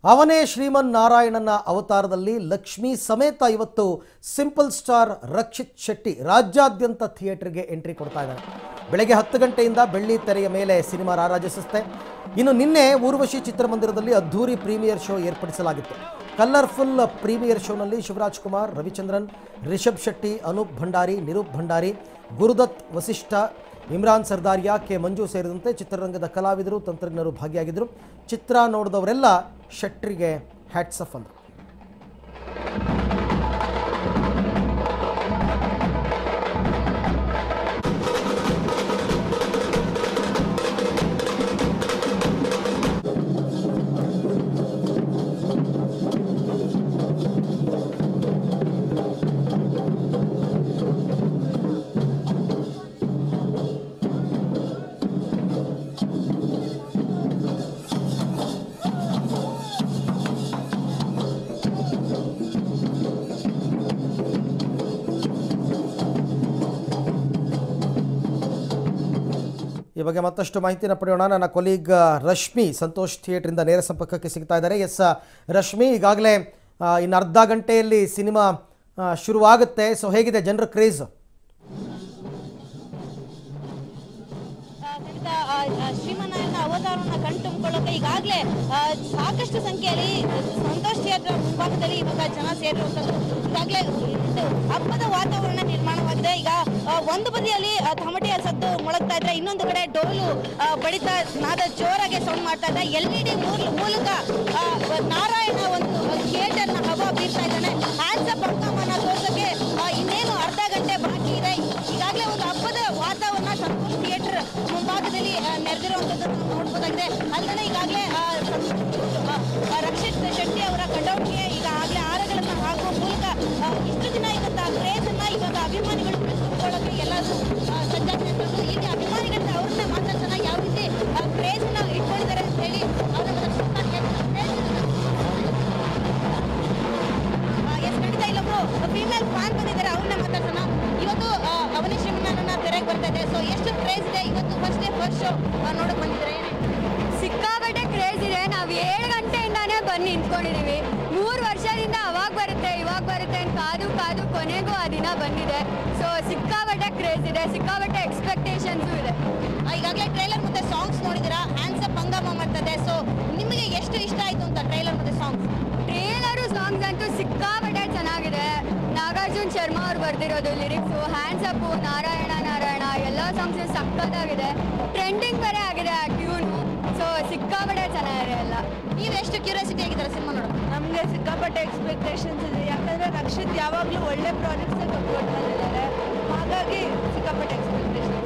ಅವನೇ ಶ್ರೀಮನ್ ನಾರಾಯಣನ ಅವತಾರದಲ್ಲಿ ಲಕ್ಷ್ಮಿ ಸಮೇತ ಇವತ್ತು ಸಿಂಪಲ್ ಸ್ಟಾರ್ ರಕ್ಷಿತ್ ಶೆಟ್ಟಿ ರಾಜ್ಯಾದ್ಯಂತ ಥಿಯೇಟರ್ಗೆ ಎಂಟ್ರಿ ಕೊಡ್ತಾ ಇದ್ದಾರೆ ಬೆಳಗ್ಗೆ ಹತ್ತು ಗಂಟೆಯಿಂದ ಬೆಳ್ಳಿ ತೆರೆಯ ಮೇಲೆ ಸಿನಿಮಾ ರಾರಾಜಿಸುತ್ತೆ ಇನ್ನು ನಿನ್ನೆ ಊರ್ವಶಿ ಚಿತ್ರಮಂದಿರದಲ್ಲಿ ಅದ್ಧೂರಿ ಪ್ರೀಮಿಯರ್ ಶೋ ಏರ್ಪಡಿಸಲಾಗಿತ್ತು ಕಲರ್ಫುಲ್ ಪ್ರೀಮಿಯರ್ ಶೋನಲ್ಲಿ ಶಿವರಾಜ್ ಕುಮಾರ್ ರವಿಚಂದ್ರನ್ ರಿಷಬ್ ಶೆಟ್ಟಿ ಅನೂಪ್ ಭಂಡಾರಿ ನಿರೂಪ್ ಭಂಡಾರಿ ಗುರುದತ್ ವಸಿಷ್ಠ ಇಮ್ರಾನ್ ಸರ್ದಾರಿಯಾ ಕೆ ಮಂಜು ಸೇರಿದಂತೆ ಚಿತ್ರರಂಗದ ಕಲಾವಿದರು ತಂತ್ರಜ್ಞರು ಭಾಗಿಯಾಗಿದ್ದರು ಚಿತ್ರ ನೋಡಿದವರೆಲ್ಲ ಶೆಟ್ರಿಗೆ ಹ್ಯಾಟ್ಸ್ ಅಪ್ ಅಂದರು ಈ ಬಗ್ಗೆ ಮತ್ತಷ್ಟು ಮಾಹಿತಿನ ಪಡೆಯೋಣ ನನ್ನ ಕೊಲೀಗ್ ರಶ್ಮಿ ಸಂತೋಷ್ ಥಿಯೇಟ್ರಿಂದ ನೇರ ಸಂಪರ್ಕಕ್ಕೆ ಸಿಗ್ತಾ ಇದ್ದಾರೆ ಎಸ್ ರಶ್ಮಿ ಈಗಾಗಲೇ ಆ, ಇನ್ನು ಅರ್ಧ ಗಂಟೆಯಲ್ಲಿ ಸಿನಿಮಾ ಆ, ಶುರುವಾಗುತ್ತೆ ಸೊ ಹೇಗಿದೆ ಜನರ ಕ್ರೇಜ್ ಆ, ಖಂಡಿತ ಆ, ಆ, ಶ್ರೀಮನ್ನಾರಾಯಣ ಅವತಾರವನ್ನ ಕಣ್ತುಂಬಿಕೊಳ್ಳೋಕೆ ಈಗಾಗಲೇ ಆ, ಸಾಕಷ್ಟು ಸಂಖ್ಯೆಯಲ್ಲಿ ಸಂತೋಷ್ ಥಿಯೇಟರ್ ಮುಂಭಾಗದಲ್ಲಿ ಇವಾಗ ಜನ ಸೇರಿರುವಂಥದ್ದು ಈಗಾಗಲೇ ಇದು ಹಬ್ಬದ ವಾತಾವರಣ ನಿರ್ಮಾಣವಾಗಿದೆ ಈಗ ಆ, ಒಂದು ಬದಿಯಲ್ಲಿ ಆ, ತಮಟೆಯ ಸದ್ದು ಮೊಳಗ್ತಾ ಇದ್ರೆ ಇನ್ನೊಂದು ಕಡೆ ಡೋಲು ಆ, ಬಡಿತ ನಾದ ಜೋರಾಗಿ ಸೌಂಡ್ ಮಾಡ್ತಾ ಇದ್ದ ಎಲ್ ಇ ಡಿ ಮೂಲಕ ಆ, ನಾರಾಯಣ ಒಂದು ಥಿಯೇಟರ್ನ ಹವಾ ಬೀರ್ತಾ ಇದ್ದಾನೆ ಹ್ಯಾಂಡ್ಸ್ ಅಪ್ ಅಕ್ಕಮ್ಮನ ತೋರ್ಸೋಕೆ ಆ, ಇನ್ನೇನು ಅರ್ಧ ಗಂಟೆ ಬಾಕಿ ಇದೆ ಈಗಾಗಲೇ ಒಂದು ಹಬ್ಬದ ವಾತಾವರಣ ಸಂತೋಷ್ ಥಿಯೇಟರ್ ಮುಂಭಾಗದಲ್ಲಿ ಆ, ನೆರೆದಿರುವಂಥದ್ದನ್ನು ನಾವು ನೋಡ್ಬೋದಾಗಿದೆ ಅಲ್ಲದೆ ಈಗಾಗಲೇ ಆ, ಸಂ- ಆ, ಆ, ರಕ್ಷಿತ್ ಶೆಟ್ಟಿ ಅವರ ಕಟೌಟ್ಗೆ ಈಗಾಗಲೇ ಹಾರಗಳನ್ನು ಹಾಕುವ ಮೂಲಕ ಆ, ಇಷ್ಟು ದಿನ ಇದ್ದಂತಹ ಕ್ರೇಜ್ ಅನ್ನ ಇವಾಗ ಅಭಿಮಾನಿಗಳು ಉಳಿಸಿಕೊಳ್ಳೋಕೆ ಎಲ್ಲರೂ ಆ, ಸಜ್ಜಾಗಿ ನಿಂತಿರೋದು. ಇಲ್ಲಿ ಅಭಿಮಾನಿಗಳಿಂದ ಅವ್ರನ್ನ ಮಾತಾಡ್ತಾನೆ ಯಾವ ರೀತಿ ಕ್ರೇಜ್ ನ ಇಟ್ಕೊಂಡಿದ್ದಾರೆ ಅಂತ ಹೇಳಿ ಅವ್ರ ಎಸ್ ಖಂಡಿತ ಇಲ್ಲೊಬ್ರು ಫೀಮೇಲ್ ಫ್ಯಾನ್ ಬಂದಿದ್ದಾರೆ ಅವ್ರನ್ನ ಮಾತಾಡ್ಸೋಣ ಇವತ್ತು ಆ, ಅವನಿ ಶ್ರೀಮನ್ನ ತೆರೆಗೆ ಬರ್ತಾ ಇದೆ ಸೊ ಎಷ್ಟು ಕ್ರೇಜ್ ಇದೆ ಇವತ್ತು ಫಸ್ಟ್ ಡೇ ಫಸ್ಟ್ ಶೋ ನೋಡಕ್ ಬಂದಿದ್ದಾರೆ ಏನೇ ಸಿಕ್ಕಾಪಟ್ಟೆ ಕ್ರೇಜ್ ಇದೆ ನಾವು ಏಳು ಗಂಟೆಯಿಂದಾನೇ ಬಂದು ನಿಂತ್ಕೊಂಡಿದೀವಿ ಮೂರು ವರ್ಷದಿಂದ ಅವಾಗ ಬರುತ್ತೆ ಇವಾಗ ಬರುತ್ತೆ ಅಂತ ಕಾದು ಕಾದು ಕೊನೆಗೂ ಆ ದಿನ ಬಂದಿದೆ ಸೊ ಸಿಕ್ಕಾಪಟ್ಟೆ ಕ್ರೇಜ್ ಇದೆ ಸಿಕ್ಕಾಪಟ್ಟೆ ಎಕ್ಸ್ಪೆಕ್ಟೇಷನ್ಸು ಇದೆ ಆ, ಈಗಾಗಲೇ ಟ್ರೈಲರ್ ಮತ್ತೆ ಸಾಂಗ್ಸ್ ನೋಡಿದಿರಾ ಹ್ಯಾಂಡ್ಸ್ ಅಪ್ ಹಂಗಾಮ ಮಾಡ್ತದೆ ಸೊ ನಿಮಗೆ ಎಷ್ಟು ಇಷ್ಟ ಆಯ್ತು ಅಂತ ಟ್ರೈಲರ್ ಮತ್ತೆ ಸಾಂಗ್ಸ್ ಟ್ರೇಲರು ಸಾಂಗ್ಸ್ ಅಂತೂ ಸಿಕ್ಕಾಪಟ್ಟೆ ಚೆನ್ನಾಗಿದೆ ನಾಗಾರ್ಜುನ್ ಶರ್ಮಾ ಅವ್ರು ಬರ್ದಿರೋದು lyrics hands up Narayana Narayana ಎಲ್ಲ ಸಾಂಗ್ಸ್ ಸಕ್ಕತ್ತಾಗಿದೆ ಟ್ರೆಂಡಿಂಗ್ ಬೇರೆ ಆಗಿದೆ ಆ ಟ್ಯೂನು ಸೊ ಸಿಕ್ಕಾಪಟ್ಟೆ ಚೆನ್ನಾಗಿದೆ ಎಲ್ಲ ನೀವು ಎಷ್ಟು ಕ್ಯೂರಿಯಾಸಿಟಿ ಆಗಿದ್ದಾರೆ ಸಿನಿಮಾ ನೋಡೋದು ನಮಗೆ ಸಿಕ್ಕಾಪಟ್ಟೆ ಎಕ್ಸ್ಪೆಕ್ಟೇಷನ್ಸ್ ಇದೆ ಯಾಕಂದರೆ ರಕ್ಷಿತ್ ಯಾವಾಗಲೂ ಒಳ್ಳೆ ಪ್ರಾಜೆಕ್ಟ್ಸೇ ಕೊಟ್ಕೊಂಡು ಬಂದಿದ್ದಾರೆ ಹಾಗಾಗಿ ಸಿಕ್ಕಾಪಟ್ಟೆ ಎಕ್ಸ್ಪೆಕ್ಟೇಷನ್ಸ್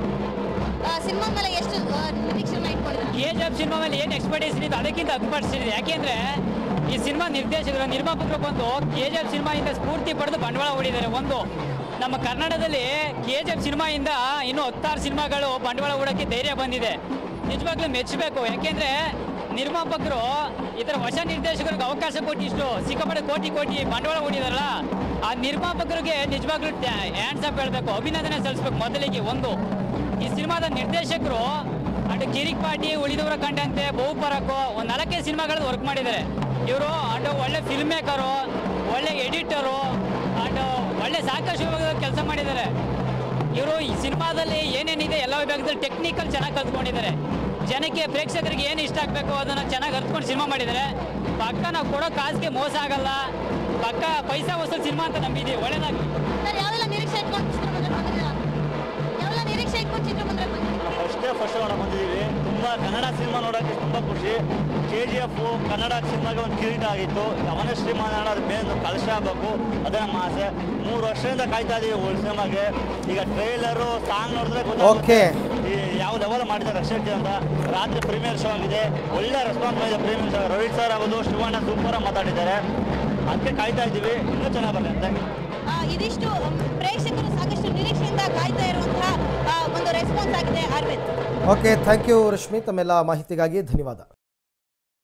ಸಿನಿಮಾ ಮೇಲೆ ಎಷ್ಟು ಆ, ನಿರೀಕ್ಷೆನ ಇಟ್ಕೊಂಡಿದ್ದಾರೆ ಕೆ ಜಿ ಎಫ್ ಸಿನಿಮಾ ಮೇಲೆ ಏನು ಎಕ್ಸ್ಪೆಕ್ಟೇಷನ್ ಇದೆ ಅದಕ್ಕಿಂತ ಅಕ್ಸ್ಪೆಕ್ಟೇಷನ್ ಇದೆ ಯಾಕೆಂದ್ರೆ ಈ ಸಿನಿಮಾ ನಿರ್ದೇಶಕರು ನಿರ್ಮಾಪಕರು ಬಂದು ಕೆ ಜಿ ಎಫ್ ಸಿನಿಮಾಯಿಂದ ಸ್ಫೂರ್ತಿ ಪಡೆದು ಬಂಡವಾಳ ಹೂಡಿದ್ದಾರೆ ಒಂದು ನಮ್ಮ ಕನ್ನಡದಲ್ಲಿ ಕೆ ಜಿ ಎಫ್ ಸಿನಿಮಾಯಿಂದ ಇನ್ನೂ ಹತ್ತಾರು ಸಿನಿಮಾಗಳು ಬಂಡವಾಳ ಹೂಡೋಕ್ಕೆ ಧೈರ್ಯ ಬಂದಿದೆ ನಿಜವಾಗ್ಲೂ ಮೆಚ್ಚಬೇಕು ಯಾಕೆಂದ್ರೆ ನಿರ್ಮಾಪಕರು ಈ ಥರ ಹೊಸ ನಿರ್ದೇಶಕರಿಗೆ ಅವಕಾಶ ಕೊಟ್ಟಿಷ್ಟು ಸಿಕ್ಕಾಪಟ್ಟೆ ಕೋಟಿ ಕೋಟಿ ಬಂಡವಾಳ ಹೂಡಿದಾರಲ್ಲ ಆ ನಿರ್ಮಾಪಕರಿಗೆ ನಿಜವಾಗ್ಲೂ ಹ್ಯಾಂಡ್ಸ್ ಅಪ್ ಹೇಳಬೇಕು ಅಭಿನಂದನೆ ಸಲ್ಲಿಸ್ಬೇಕು ಮೊದಲಿಗೆ ಒಂದು ಈ ಸಿನಿಮಾದ ನಿರ್ದೇಶಕರು ಅಂಡ್ ಕಿರಿಕ್ ಪಾಟಿ ಉಳಿದವರ ಕಂಡಂತೆ ಬಹುಪರಕ್ಕೂ ಒಂದು ನಾಲ್ಕೈದು ಸಿನಿಮಾಗಳದ್ದು ವರ್ಕ್ ಮಾಡಿದ್ದಾರೆ ಇವರು ಅಂಡ್ ಒಳ್ಳೆ ಫಿಲ್ಮ್ ಮೇಕರು ಒಳ್ಳೆ ಎಡಿಟರು ಅಂಡ್ ಒಳ್ಳೆ ಸಾಕಷ್ಟು ವಿಭಾಗದಲ್ಲಿ ಕೆಲಸ ಮಾಡಿದ್ದಾರೆ ಇವರು ಈ ಸಿನಿಮಾದಲ್ಲಿ ಏನೇನಿದೆ ಎಲ್ಲ ವಿಭಾಗದಲ್ಲಿ ಟೆಕ್ನಿಕಲ್ ಚೆನ್ನಾಗಿ ಕಲ್ತ್ಕೊಂಡಿದ್ದಾರೆ ಜನಕ್ಕೆ ಪ್ರೇಕ್ಷಕರಿಗೆ ಏನು ಇಷ್ಟ ಆಗಬೇಕು ಅದನ್ನು ಚೆನ್ನಾಗಿ ಅರ್ತ್ಕೊಂಡು ಸಿನಿಮಾ ಮಾಡಿದ್ದಾರೆ ಪಕ್ಕ ನಾವು ಕೊಡೋ ಕಾಸಿಗೆ ಮೋಸ ಆಗಲ್ಲ ಪಕ್ಕ ಪೈಸಾ ವಸೂಲ್ ಸಿನಿಮಾ ಅಂತ ನಂಬಿದ್ದೀವಿ ಒಳ್ಳೇದಾಗಿ ಸರ್ ಯಾವೆಲ್ಲ ನಿರೀಕ್ಷೆ ಇಟ್ಕೊಂಡು ಚಿತ್ರಮಂದಿರ ಬಂದಿದ್ದೀರಾ ಯಾವೆಲ್ಲ ನಿರೀಕ್ಷೆ ಇಟ್ಕೊಂಡು ಚಿತ್ರಮಂದಿರ ಬಂದಿದ್ದೀರಾ ಫಸ್ಟೇ ಫಸ್ಟ್ ನೋಡಕ್ ಬಂದಿದ್ದೀವಿ ತುಂಬ ಕನ್ನಡ ಸಿನಿಮಾ ನೋಡೋಕ್ಕೆ ತುಂಬ ಖುಷಿ ಕೆ ಜಿ ಎಫ್ ಕನ್ನಡ ಸಿನಿಮಾಗೆ ಒಂದು ಕಿರೀಟ ಆಗಿತ್ತು ಅವನ ಶ್ರೀಮಾನ ಅದು ಮೇನ್ ಕಲಶ ಆಗಬೇಕು ಅದೇ ನಮ್ಮ ಆಸೆ ಮೂರು ವರ್ಷದಿಂದ ಕಾಯ್ತಾ ಇದೀವಿ ಒಳ್ಳೆ ಸಿನಿಮಾಗೆ ಈಗ ಟ್ರೈಲರು ಸಾಂಗ್ ನೋಡಿದ್ರೆ ಗೊತ್ತಾಗುತ್ತೆ Okay. ಈ ಯಾವ ಲೆವೆಲ್ ಮಾಡಿದ್ದಾರೆ ರಕ್ಷೆಟ್ಟಿ ಅಂತ ರಾತ್ರಿ ಪ್ರೀಮಿಯರ್ ಶೋ ಆಗಿದೆ ಒಳ್ಳೆ ರೆಸ್ಪಾನ್ಸ್ ಬಂದಿದೆ ಪ್ರೀಮಿಯರ್ ಶೋ ರೋಹಿತ್ ಸರ್ ಆಗೋದು ಶಿವಣ್ಣ ಸೂಪರ್ ಮಾತಾಡಿದ್ದಾರೆ ಅದಕ್ಕೆ ಕಾಯ್ತಾ ಇದ್ದೀವಿ ಇನ್ನೂ ಚೆನ್ನಾಗಿ ಬರಲಿ ಅಂತ ಆ, ಇದಿಷ್ಟು ಮ್, ಪ್ರೇಕ್ಷಕರು ಸಾಕಷ್ಟು ನಿರೀಕ್ಷೆಯಿಂದ ಕಾಯ್ತಾ ಇರುವಂತಹ ಆ, ಒಂದು ರೆಸ್ಪಾನ್ಸ್ ಆಗಿದೆ Arvind okay thank you Rashmi ತಮ್ಮೆಲ್ಲ ಮಾಹಿತಿಗಾಗಿ ಧನ್ಯವಾದ